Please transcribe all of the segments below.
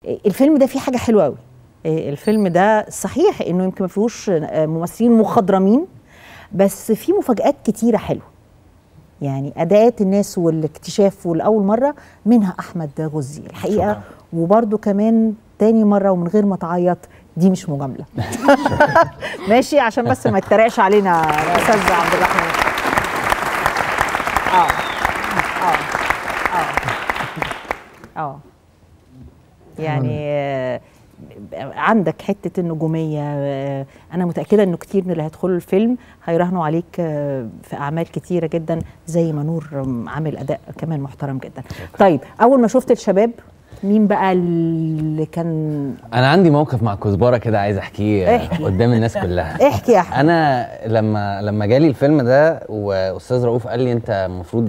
الفيلم ده فيه حاجه حلوه قوي الفيلم ده صحيح انه يمكن ما فيهوش ممثلين مخضرمين بس في مفاجآت كتيره حلوه يعني اداءات الناس والاكتشاف والاول مره منها احمد غزي الحقيقه شكرا. وبرده كمان تاني مره ومن غير ما تعيط دي مش مجامله ماشي عشان بس ما يتريقش علينا يا استاذ عبد الرحمن اه اه اه اه يعني آه، عندك حته النجوميه آه، انا متاكده انه كتير من اللي هيدخلوا الفيلم هيراهنوا عليك آه، في اعمال كتيره جدا زي ما نور آم، عامل اداء كمان محترم جدا طيب اول ما شفت الشباب مين بقى اللي كان انا عندي موقف مع كزبره كده عايز احكيه احكي. قدام الناس كلها احكي يا احمد انا لما لما جالي الفيلم ده واستاذ رؤوف قال لي انت المفروض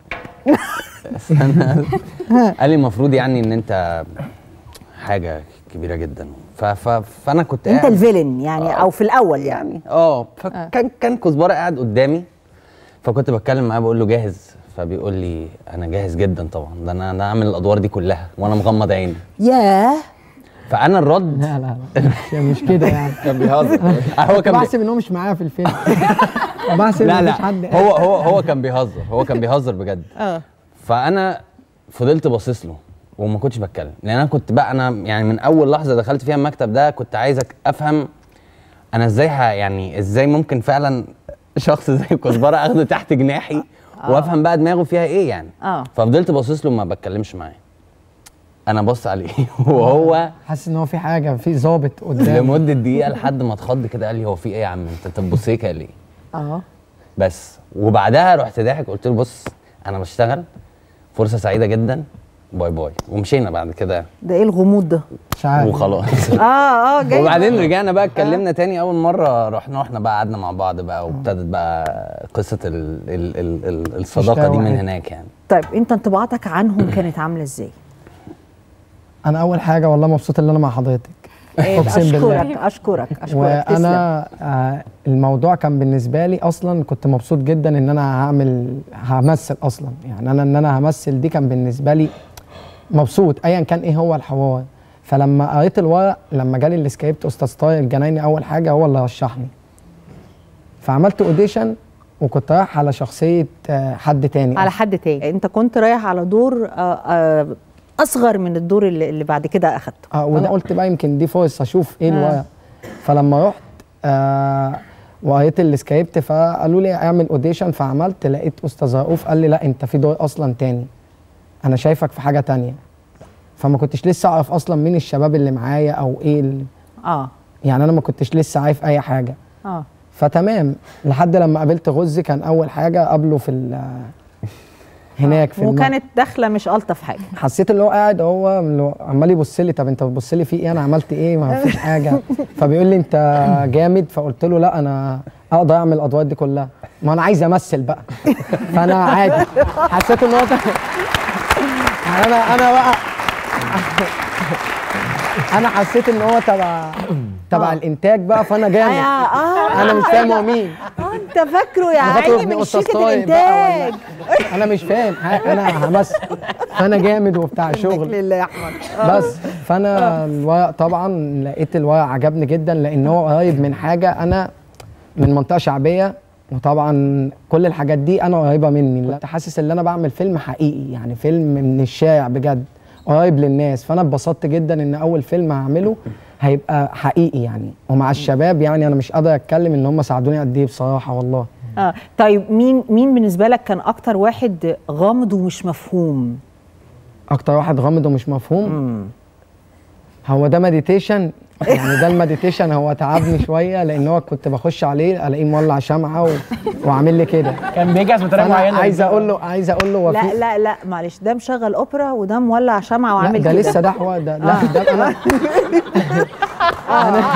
استنى قال لي المفروض يعني ان انت حاجه كبيره جدا ف ف فانا كنت انت قاعد- الفيلن يعني او في الاول يعني يعني اه فكان كان كزبره قاعد قدامي فكنت بتكلم معاه بقول له جاهز فبيقول لي انا جاهز جدا طبعا ده انا انا اعمل الادوار دي كلها وانا مغمض عيني ياه فانا الرد لا لا لا مش, مش كده يعني كان بيهزر هو كان بي... بحسب ان هو مش معايا في الفيلم بحسب لا ان لا مفيش حد هو هو هو كان بيهزر هو كان بيهزر بجد اه فانا فضلت باصص له وما كنتش بتكلم لان انا كنت بقى انا يعني من اول لحظه دخلت فيها المكتب ده كنت عايزك افهم انا ازاي ه- يعني ازاي ممكن فعلا شخص زي كزبره اخده تحت جناحي وافهم بقى دماغه فيها ايه يعني اه ففضلت باصص له ما بتكلمش معاه انا بص عليه وهو حاسس ان هو في حاجه في ظابط قدام لمده دقيقه لحد ما اتخض كده قال لي هو في ايه يا عم انت انت بتبص لي كده ليه اه بس وبعدها رحت ضاحك قلت له بص انا بشتغل فرصه سعيده جدا باي باي ومشينا بعد كده ده ايه الغموض ده مش عارف وخلاص اه اه جاي وبعدين رجعنا بقى اتكلمنا تاني اول مره رحنا رحنا بقى قعدنا مع بعض بقى وابتدت بقى قصه ال ال ال ال الصداقه دي من مشتاق. هناك يعني طيب انت انطباعاتك عنهم كانت عامله ازاي؟ انا اول حاجه والله مبسوط ان انا مع حضرتك إيه، اقسم بالله اشكرك اشكرك اشكرك تسلم. وانا آه الموضوع كان بالنسبه لي اصلا كنت مبسوط جدا ان انا هعمل همثل اصلا يعني انا ان انا همثل دي كان بالنسبه لي مبسوط ايا كان ايه هو الحوار فلما قريت الورق لما جالي السكريبت استاذ طارق الجنايني اول حاجه هو اللي رشحني فعملت اوديشن وكنت رايح على شخصيه آه حد تاني على أصلاً. حد تاني انت كنت رايح على دور آه، آه، اصغر من الدور اللي, اللي بعد كده اخدته اه وده قلت بقى يمكن دي فرصه اشوف ايه الورق فلما رحت آه وقريت السكريبت فقالوا لي اعمل اوديشن فعملت لقيت استاذ رؤوف قال لي لا انت في دور اصلا تاني انا شايفك في حاجه تانية فما كنتش لسه اعرف اصلا مين الشباب اللي معايا او ايه ال... اه يعني انا ما كنتش لسه عارف اي حاجه اه فتمام لحد لما قابلت غزي كان اول حاجه قابله في ال- هناك في المكتب. وكانت داخله مش الطف حاجه حسيت اللي هو قاعد هو اللي هو عمال يبص لي طب انت بتبص لي في ايه انا عملت ايه ما فيش حاجه فبيقول لي انت جامد فقلت له لا انا اقدر اعمل الادوار دي كلها ما انا عايز امثل بقى فانا عادي حسيت ان هو يعني انا انا بقى انا حسيت ان هو تبع تبع الانتاج بقى فانا آه, جامد اه انا مش فاهم هو مين آه انت فاكره يا انا فاكره عيني ابن من استاذ شركه طارق بقى الانتاج ولا انا مش فاهم حاجة، انا همثل فانا جامد وبتاع شغل لله يا احمد بس فانا الورق طبعا لقيت الورق عجبني جدا لان هو قريب من حاجه انا من منطقه شعبيه وطبعا كل الحاجات دي انا قريبه مني كنت حاسس ان انا بعمل فيلم حقيقي يعني فيلم من الشارع بجد قريب للناس فانا اتبسطت جدا ان اول فيلم هعمله هيبقى حقيقي يعني ومع الشباب يعني انا مش قادر اتكلم ان هم ساعدوني قد ايه بصراحه والله اه طيب مين مين بالنسبه لك كان اكتر واحد غامض ومش مفهوم اكتر واحد غامض ومش مفهوم هو ده مديتيشن يعني ده المديتيشن هو تعبني شويه لان هو كنت بخش عليه الاقيه مولع شمعه و... وعامل لي كده كان بيجهز بطريقه فانا معينه عايز اقول له عايز اقول له هو لا في- لا لا معلش ده مشغل اوبرا وده مولع شمعه لا وعامل ده كده لسه ده حوار ده لا ده انا انا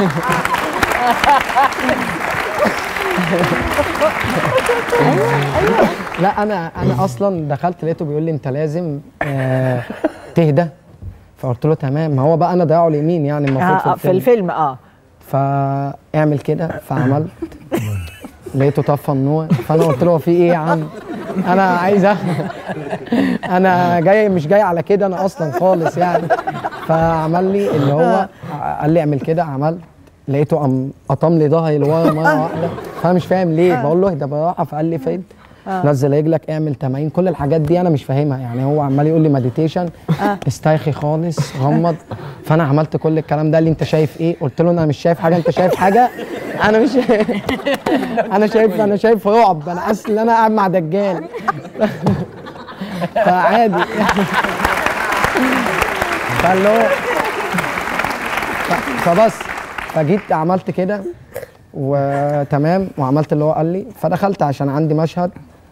لا انا انا اصلا دخلت لقيته بيقول لي انت لازم آه تهدى فقلت له تمام ما هو بقى انا ضيعه اليمين يعني المفروض آه آه، في الفيلم اه فاعمل كده فعملت لقيته طفى النور فانا قلت له هو في ايه يا عم انا عايز أ- انا جاي مش جاي على كده انا اصلا خالص يعني ف فعمل لي اللي هو قال لي اعمل كده عملت لقيته قام قطم لي ظهري لورا مره واحده فانا مش فاهم ليه بقول له اهدى بالراحه فقال لي فين نزل رجلك اعمل تمارين كل الحاجات دي انا مش فاهمها يعني هو عمال يقول لي مديتيشن استرخي خالص غمض فانا عملت كل الكلام ده قال لي انت شايف ايه قلت له انا مش شايف حاجه انت شايف حاجه انا مش انا شايف انا شايف رعب انا حاسس ان انا قاعد مع دجال فعادي فاللي هو ف- فبس فجيت عملت كده وتمام وعملت اللي هو قال لي فدخلت عشان عندي مشهد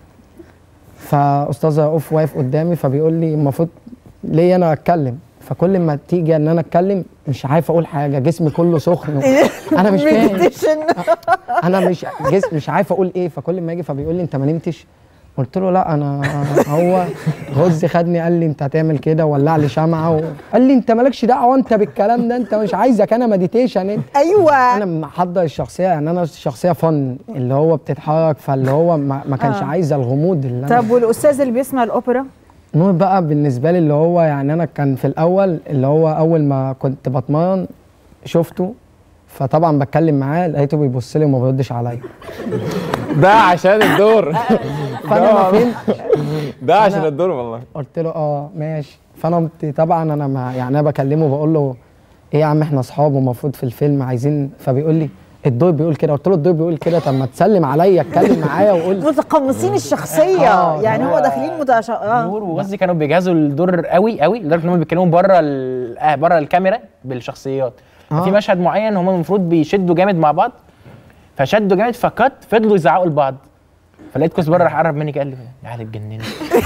فاستاذ رؤوف واقف قدامي فبيقول لي المفروض ليه انا اتكلم فكل ما تيجي ان انا اتكلم مش عارف اقول حاجه جسمي كله سخن انا مش فاهم Meditation. انا مش جس مش عارف اقول ايه فكل ما يجي فبيقول لي انت ما نمتش قلت له لا انا هو غزي خدني قال لي انت هتعمل كده ولع لي شمعه و... قال لي انت مالكش دعوه انت بالكلام ده انت مش عايزك انا مديتيشن انت ايوه انا محضر الشخصيه يعني انا الشخصيه فن اللي هو بتتحرك فاللي هو ما, ما كانش آه. عايز الغموض اللي انا طب والاستاذ اللي بيسمع الاوبرا نور بقى بالنسبه لي اللي هو يعني انا كان في الاول اللي هو اول ما كنت بتمرن شفته فطبعا بتكلم معاه لقيته بيبص لي وما بيردش عليا ده عشان الدور فانا ما فين ده عشان الدور والله قلت له اه ماشي فانا قمت طبعا انا ما يعني انا بكلمه بقول له ايه يا عم احنا اصحاب ومفروض في الفيلم عايزين فبيقول لي الدور بيقول كده قلت له الدور بيقول كده طب ما تسلم عليا اتكلم معايا وقول متقمصين الشخصيه آه، يعني هو داخلين متش... اه نور وغزي كانوا بيجهزوا الدور قوي قوي لدرجه ان هم بيتكلموا بره ال... آه بره الكاميرا بالشخصيات آه. في مشهد معين هم المفروض بيشدوا جامد مع بعض فشدوا جامد فكت فضلوا يزعقوا لبعض فلقيت كزبره راح قرب مني قال لي يا عيال اتجننت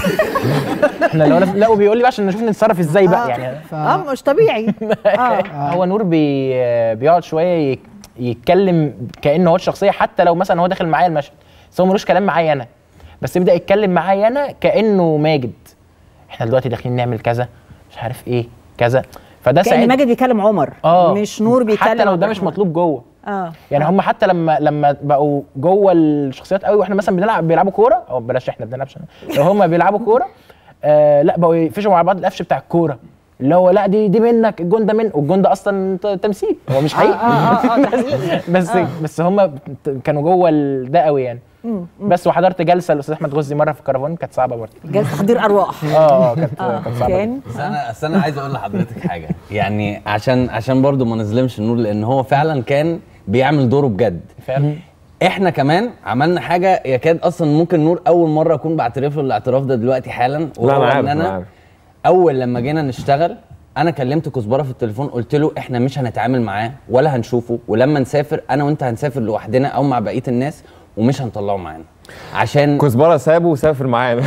احنا لو لا وبيقول لي بقى عشان نشوف نتصرف ازاي بقى يعني ف... اه مش طبيعي اه هو نور بي بيقعد شويه يك- يتكلم كانه هو الشخصيه حتى لو مثلا هو داخل معايا المشهد بس هو ملوش كلام معايا انا بس يبدا يتكلم معايا انا كانه ماجد احنا دلوقتي داخلين نعمل كذا مش عارف ايه كذا فده كان ساعد ماجد بيكلم عمر اه مش نور بيكلم حتى لو عبد ده مش الرحمن. مطلوب جوه اه يعني هم حتى لما لما بقوا جوه الشخصيات قوي واحنا مثلا بنلعب بيلعبوا كوره او بلاش احنا بنلعبش لو هم بيلعبوا كوره آه لا بقوا يقفشوا مع بعض القفش بتاع الكوره اللي هو لا دي دي منك الجون ده من والجون ده اصلا ت- تمثيل هو مش حقيقي اه اه بس بس هم كانوا جوه ال- ده قوي يعني بس وحضرت جلسه الاستاذ احمد غزي مره في الكرفان كانت صعبه برضه جلسه تحضير ارواح اه اه كانت اه كانت صعبه كان بس انا بس انا عايز اقول لحضرتك حاجه يعني عشان عشان برضو ما نظلمش النور لان هو فعلا كان بيعمل دوره بجد فعلا احنا كمان عملنا حاجه يكاد اصلا ممكن نور اول مره اكون بعترف له الاعتراف ده دلوقتي حالا لا وهو انا عارف إن انا عارف اول لما جينا نشتغل انا كلمت كزبره في التليفون قلت له احنا مش هنتعامل معاه ولا هنشوفه ولما نسافر انا وانت هنسافر لوحدنا او مع بقيه الناس ومش هنطلعه معانا عشان كزبره سابه وسافر معانا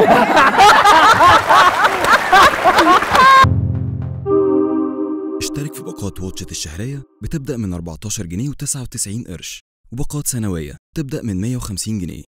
اشترك في باقات واتشت الشهرية بتبدأ من 14 جنيه و99 قرش وباقات سنوية تبدأ من 150 جنيه